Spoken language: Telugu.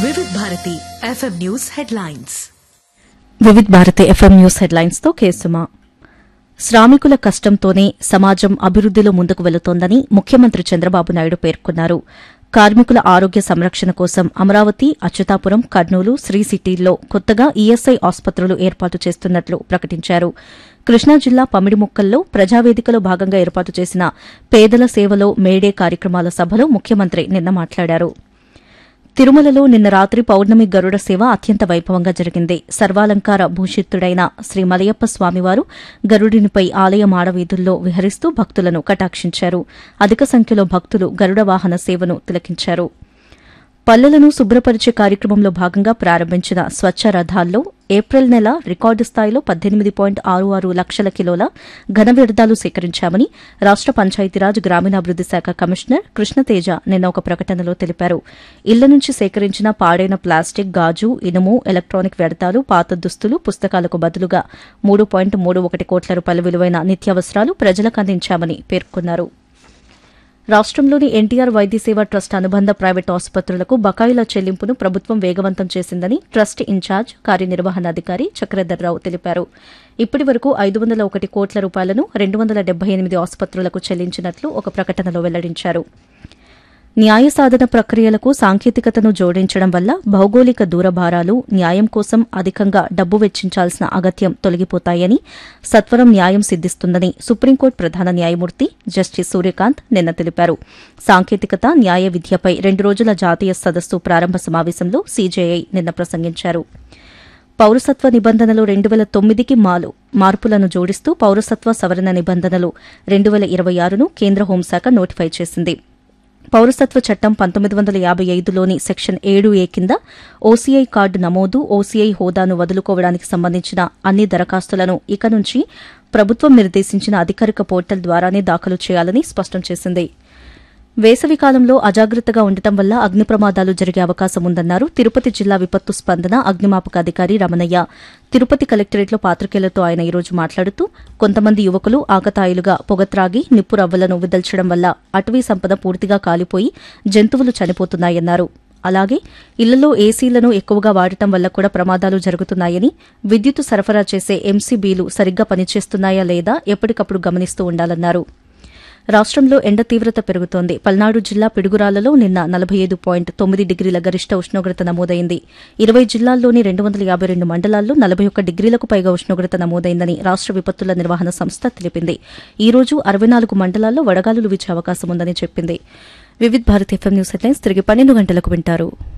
వివిధ Bharati FM news headlines Vividh Bharati FM news headlines తో కేసుమా శ్రామికుల కష్టంతోనే సమాజం అభివృద్దిలో ముందుకు వెళుతోందని ముఖ్యమంత్రి చంద్రబాబు నాయుడు పేర్కొన్నారు కార్మికుల ఆరోగ్య సంరక్షణ కోసం అమరావతి అచ్యుతాపురం కర్నూలు శ్రీ సిటీల్లో కొత్తగా ఈఎస్ఐ ఆసుపత్రులు ఏర్పాటు చేస్తున్నట్లు ప్రకటించారు కృష్ణా జిల్లా పమిడిముక్కల్లో ప్రజావేదికలో భాగంగా ఏర్పాటు చేసిన పేదల సేవలో మేడే కార్యక్రమాల సభలో ముఖ్యమంత్రి నిన్న మాట్లాడారు తిరుమలలో నిన్న రాత్రి పౌర్ణమి గరుడ సేవ అత్యంత వైభవంగా జరిగింది సర్వాలంకార భూషిత్తుడైన శ్రీ మలయప్ప స్వామివారు గరుడినిపై ఆలయ మాడవీధుల్లో విహరిస్తూ భక్తులను కటాక్షించారు అధిక సంఖ్యలో భక్తులు గరుడ వాహన సేవను తిలకించారు పల్లెలను శుభ్రపరిచే కార్యక్రమంలో భాగంగా ప్రారంభించిన స్వచ్ఛ రథాల్లో ఏప్రిల్ నెల రికార్డు స్థాయిలో పద్దెనిమిది పాయింట్ ఆరు ఆరు లక్షల కిలోల ఘన వ్యర్థాలు సేకరించామని రాష్ట పంచాయతీరాజ్ గ్రామీణాభివృద్ది శాఖ కమిషనర్ కృష్ణతేజ నిన్న ఒక ప్రకటనలో తెలిపారు ఇళ్ల నుంచి సేకరించిన పాడైన ప్లాస్టిక్ గాజు ఇనుము ఎలక్ట్రానిక్ వ్యర్థాలు పాత దుస్తులు పుస్తకాలకు బదులుగా మూడు పాయింట్ మూడు ఒకటి కోట్ల రూపాయల విలువైన నిత్యావసరాలు ప్రజలకు అందించామని పేర్కొన్నారు రాష్ట్రంలోని ఎన్టీఆర్ వైద్య సేవ ట్రస్ట్ అనుబంధ ప్రైవేట్ ఆసుపత్రులకు బకాయిల చెల్లింపును ప్రభుత్వం వేగవంతం చేసిందని ట్రస్ట్ ఇన్ఛార్జ్ కార్యనిర్వహణాధికారి చక్రధర్రావు తెలిపారు ఇప్పటి వరకు ఐదు వందల ఒకటి కోట్ల రూపాయలను రెండు వందల డెబ్బై ఎనిమిది ఆసుపత్రులకు చెల్లించినట్లు ఒక ప్రకటనలో వెల్లడించారు న్యాయ సాధన ప్రక్రియలకు సాంకేతికతను జోడించడం వల్ల భౌగోళిక దూరభారాలు న్యాయం కోసం అధికంగా డబ్బు వెచ్చించాల్సిన అగత్యం తొలగిపోతాయని సత్వరం న్యాయం సిద్దిస్తుందని సుప్రీంకోర్టు ప్రధాన న్యాయమూర్తి జస్టిస్ సూర్యకాంత్ నిన్న తెలిపారు సాంకేతికత న్యాయ విద్యపై రెండు రోజుల జాతీయ సదస్సు ప్రారంభ సమావేశంలో సీజేఐ నిన్న ప్రసంగించారు పౌరసత్వ నిబంధనలు రెండు వేల తొమ్మిదికి మాలు మార్పులను జోడిస్తూ పౌరసత్వ సవరణ నిబంధనలు రెండు వేల ఇరవై ఆరును కేంద్ర హోంశాఖ నోటిఫై చేసింది పౌరసత్వ చట్టం పంతొమ్మిది వందల యాబై ఐదులోని సెక్షన్ ఏడు ఏ కింద ఓసీఐ కార్డు నమోదు ఓసీఐ హోదాను వదులుకోవడానికి సంబంధించిన అన్ని దరఖాస్తులను ఇక నుంచి ప్రభుత్వం నిర్దేశించిన అధికారిక పోర్టల్ ద్వారానే దాఖలు చేయాలని స్పష్టం చేసింది వేసవి కాలంలో అజాగ్రత్తగా ఉండటం వల్ల అగ్ని ప్రమాదాలు జరిగే అవకాశం ఉందన్నారు తిరుపతి జిల్లా విపత్తు స్పందన అగ్నిమాపక అధికారి రమణయ్య తిరుపతి కలెక్టరేట్లో పాత్రికేయులతో ఆయన ఈరోజు మాట్లాడుతూ కొంతమంది యువకులు ఆకతాయిలుగా పొగత్రాగి నిప్పు రవ్వలను విదల్చడం వల్ల అటవీ సంపద పూర్తిగా కాలిపోయి జంతువులు చనిపోతున్నాయన్నారు అలాగే ఇళ్లలో ఏసీలను ఎక్కువగా వాడటం వల్ల కూడా ప్రమాదాలు జరుగుతున్నాయని విద్యుత్ సరఫరా చేసే ఎంసీబీలు సరిగ్గా పనిచేస్తున్నాయా లేదా ఎప్పటికప్పుడు గమనిస్తూ ఉండాలన్నారు రాష్ట్రంలో ఎండ తీవ్రత పెరుగుతోంది పల్నాడు జిల్లా పిడుగురాలలో నిన్న నలభై ఐదు పాయింట్ తొమ్మిది డిగ్రీల గరిష్ట ఉష్ణోగ్రత నమోదైంది ఇరవై జిల్లాల్లోని రెండు వందల యాబై రెండు మండలాల్లో నలభై ఒక్క డిగ్రీలకు పైగా ఉష్ణోగ్రత నమోదైందని రాష్ట విపత్తుల నిర్వహణ సంస్థ తెలిపింది ఈ రోజు అరవై నాలుగు మండలాల్లో వడగాలులు వీచే అవకాశం ఉందని చెప్పింది Vividh Bharat FM news headlines తిరిగి పన్నెండు గంటలకు వింటారు